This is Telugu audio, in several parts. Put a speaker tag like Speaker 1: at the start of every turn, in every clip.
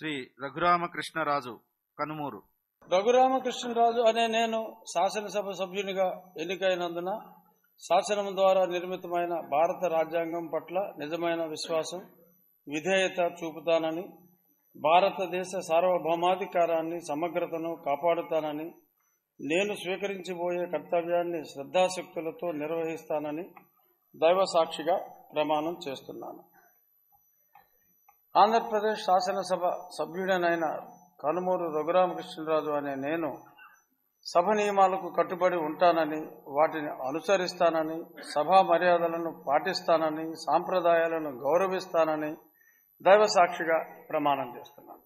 Speaker 1: శ్రీ రఘురామకృష్ణరాజు కనుమూరు
Speaker 2: రఘురామకృష్ణరాజు అనే నేను శాసనసభ సభ్యునిగా ఎన్నికైనందున శాసనం ద్వారా నిర్మితమైన భారత రాజ్యాంగం పట్ల నిజమైన విశ్వాసం విధేయత చూపుతానని భారతదేశ సార్వభౌమాధికారాన్ని సమగ్రతను కాపాడుతానని నేను స్వీకరించబోయే కర్తవ్యాన్ని శ్రద్ధాశక్తులతో నిర్వహిస్తానని దైవ సాక్షిగా ప్రమాణం చేస్తున్నాను ఆంధ్రప్రదేశ్ శాసనసభ సభ్యుడనైన కనుమూరు రఘురామకృష్ణరాజు అనే నేను సభ నియమాలకు కట్టుబడి ఉంటానని వాటిని అనుసరిస్తానని సభా మర్యాదలను పాటిస్తానని సాంప్రదాయాలను గౌరవిస్తానని దైవ సాక్షిగా ప్రమాణం చేస్తున్నాను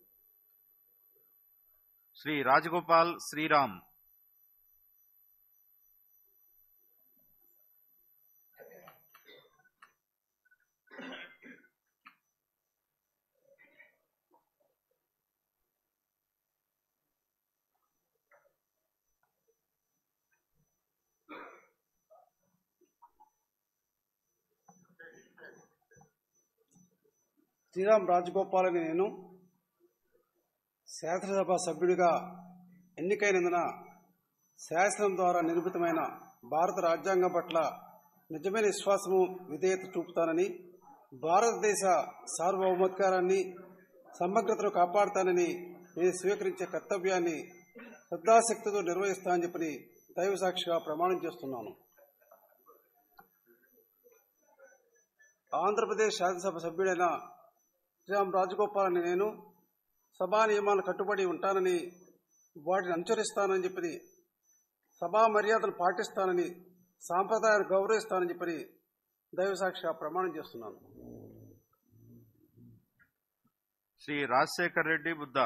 Speaker 1: శ్రీ రాజగోపాల్ శ్రీరామ్
Speaker 3: శ్రీరామ్ రాజగోపాల్ అని నేను శాసనసభ సభ్యుడిగా ఎన్నికైనందున శాసనం ద్వారా నిర్మితమైన భారత రాజ్యాంగం పట్ల నిజమైన విశ్వాసము విధేయత చూపుతానని భారతదేశ సార్వభౌమాధికారాన్ని సమగ్రతను కాపాడుతానని నేను స్వీకరించే కర్తవ్యాన్ని శ్రద్ధాశక్తితో నిర్వహిస్తానని చెప్పని దైవ సాక్షిగా ప్రమాణం చేస్తున్నాను ఆంధ్రప్రదేశ్ శాసనసభ సభ్యుడైన శ్రీరామ్ రాజగోపాల్ అని నేను సభా నియమాలను కట్టుబడి ఉంటానని వాటిని అనుసరిస్తానని చెప్పని సభా మర్యాదలు పాటిస్తానని సాంప్రదాయాలు గౌరవిస్తానని చెప్పని దైవసాక్షిగా ప్రమాణం చేస్తున్నాను
Speaker 1: శ్రీ రాజశేఖర్ రెడ్డి బుద్ధ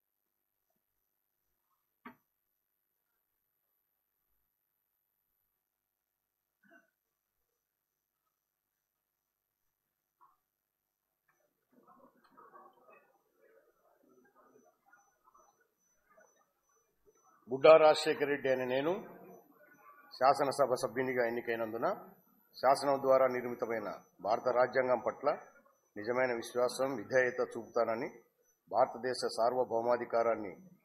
Speaker 4: బుడ్డా రాజశేఖర రెడ్డి అనే నేను శాసనసభ సభ్యునిగా ఎన్నికైనందున శాసనం ద్వారా నిర్మితమైన భారత రాజ్యాంగం పట్ల నిజమైన విశ్వాసం విధేయత చూపుతానని భారతదేశ సార్వభౌమాధికారాన్ని